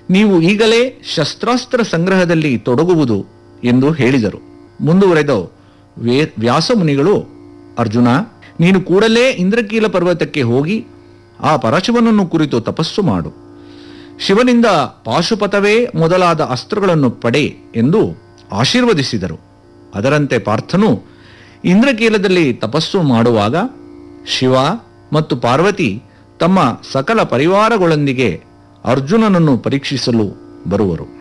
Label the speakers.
Speaker 1: ನೀವು ಈಗಲೇ ಶಸ್ತ್ರಾಸ್ತ್ರ ಸಂಗ್ರಹದಲ್ಲಿ ತೊಡಗುವುದು ಎಂದು ಹೇಳಿದರು ಮುಂದುವರೆದ ವೇ- ವ್ಯಾಸಮುನಿಗಳು ಅರ್ಜುನ ನೀನು ಕೂಡಲೇ ಇಂದ್ರಕೀಲ ಪರ್ವತಕ್ಕೆ ಹೋಗಿ ಆ ಪರಶುವನನ್ನು ಕುರಿತು ತಪಸ್ಸು ಮಾಡು ಶಿವನಿಂದ ಪಾಶುಪತವೇ ಮೊದಲಾದ ಅಸ್ತ್ರಗಳನ್ನು ಪಡೆ ಎಂದು ಆಶೀರ್ವದಿಸಿದರು ಅದರಂತೆ ಪಾರ್ಥನು ಇಂದ್ರಕೀಲದಲ್ಲಿ ತಪಸ್ಸು ಮಾಡುವಾಗ ಶಿವ ಮತ್ತು ಪಾರ್ವತಿ ತಮ್ಮ ಸಕಲ ಪರಿವಾರಗಳೊಂದಿಗೆ ಅರ್ಜುನನನ್ನು ಪರೀಕ್ಷಿಸಲು ಬರುವರು